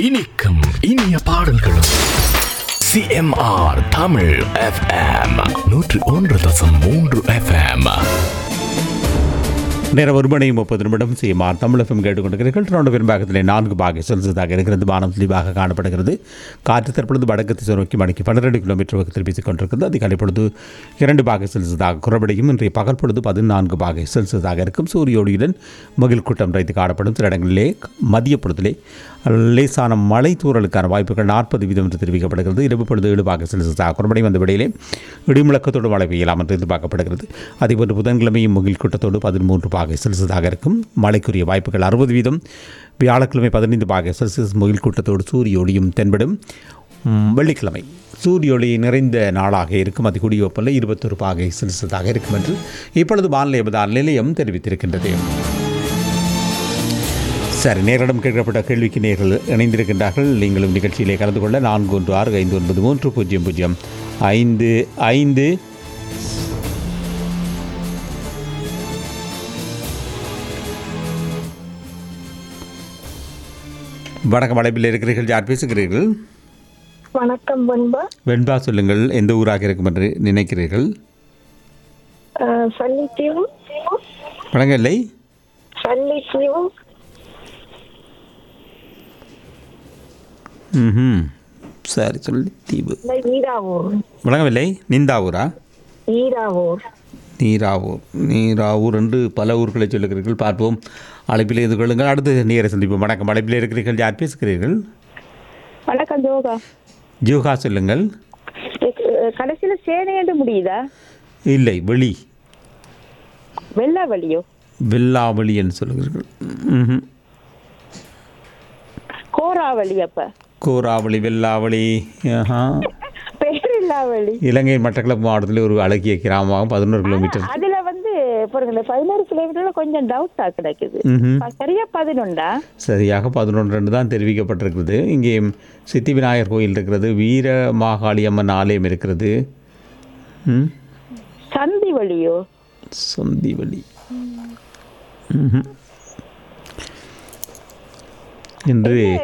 இனிக்கும் இனிய பாடல்களும் சிஎம்ஆர் தமிழ் எஃப்எம் நூற்று ஒன்று தசம் மூன்று எஃப்எம் நேரம் ஒரு மணி முப்பது நிமிடம் சிஎம்ஆர் தமிழகம் கேட்டுக்கொண்டிருக்கிறீர்கள் டொரண்டோ பெரும்பாகத்திலே நான்கு பாகை செல்சியஸாக இருக்கிறது வானம் தெளிவாக காணப்படுகிறது காற்று தற்பொழுது வடக்கு திசை நோக்கி மணிக்கு பன்னிரெண்டு கிலோமீட்டர் வேகத்தில் வீசிக் கொண்டிருக்கிறது அதிகாலை பொழுது இரண்டு பாகை செல்சியஸாக குறைபடையும் இன்றைய பகல் பொழுது பதினான்கு பாகை செல்சியஸாக இருக்கும் சூரிய ஒளியுடன் மகிழ் கூட்டம் வைத்து காணப்படும் சில இடங்களிலே மதிய பொழுதிலே லேசான மழை தூறலுக்கான வாய்ப்புகள் நாற்பது வீதம் என்று தெரிவிக்கப்படுகிறது இரவு பொழுது ஏழு பாக செல்சியஸாக குறைபடையும் அந்த விடையிலே இடிமுழக்கத்தோடு மழை பெய்யலாம் என்று எதிர்பார்க்கப்படுகிறது அதேபோன்று புதன்கிழமையும் முகில் கூட்டத்தோடு பதிமூன்று பாகை செல்சியஸாக இருக்கும் மழைக்குரிய வாய்ப்புகள் அறுபது வீதம் வியாழக்கிழமை பதினைந்து பாகை செல்சியஸ் முகில் கூட்டத்தோடு சூரிய ஒளியும் தென்படும் ம், வெள்ளிக்கிழமை சூரிய ஒளி நிறைந்த நாளாக இருக்கும் அது கூடிய வெப்பநிலை இருபத்தொரு பாகை செல்சியஸாக இருக்கும் என்று இப்பொழுது வானிலை எமதால் நிலையம் தெரிவித்திருக்கின்றது சரி நேரிடம் கேட்கப்பட்ட கேள்விக்கு நேர்கள் இணைந்திருக்கின்றார்கள் நீங்களும் நிகழ்ச்சியிலே கலந்து கொள்ள நான்கு ஒன்று ஆறு ஐந்து ஒன்பது மூன்று பூஜ்ஜியம் பூஜ்ஜியம் ஐந்து ஐந்து வணக்கம் அழைப்பில் இருக்கிறீர்கள் யார் பேசுகிறீர்கள் வணக்கம் பண்பா வெண்பா சொல்லுங்கள் எந்த ஊராக இருக்கும் என்று நினைக்கிறீர்கள் அஹ், சன்னித்தீவு வணங்கவில்லை சன்னித்தீவு ம் சரி சொல்லி தீவு இந்த ஈராவூர் வணங்கவில்லை நிந்தாவூரா ஈராவூர் நீராவூர் நீராவூர் என்று பல ஊர்களை சொல்லுகிறீர்கள் பார்ப்போம் அழைப்பில் எது கொள்ளுங்கள் அடுத்து நேர சந்திப்போம் வணக்கம் அழைப்பில் இருக்கிறீர்கள் யார் பேசுகிறீர்கள் வணக்கம் ஜோகா ஜூஹா சொல்லுங்கள் அஹ், கடைசியில சேனையண்டு முடியுதா இல்லை வெளி வெள்ளாவளியோ வெள்ளாவளி என்று சொல்லுகிறீர்கள் ம்ஹும். கோராவளி அப்ப கோராவளி வெள்ளாவளி ஆஹா. பேரில்லாவளி இலங்கை மட்டக்களப்பு மாவட்டத்தில் ஒரு அழகிய கிராமம் பதினோரு கிலோமீட்டர் அதுல வந்து பாருங்க பதினோரு கிலோமீட்டர்ல கொஞ்சம் டவுட்டா கிடைக்குது ம்ஹும். ப- சரியா பதினொண்டா சரியாக பதினொன்று ரெண்டு தான் தெரிவிக்கப்பட்டிருக்கிறது இங்கே சித்தி விநாயகர் கோயில் இருக்கிறது வீர மாகாளி அம்மன் ஆலயம் இருக்கிறது ம் சந்தி வழியோ சந்திவழி ம்ஹும். இன்று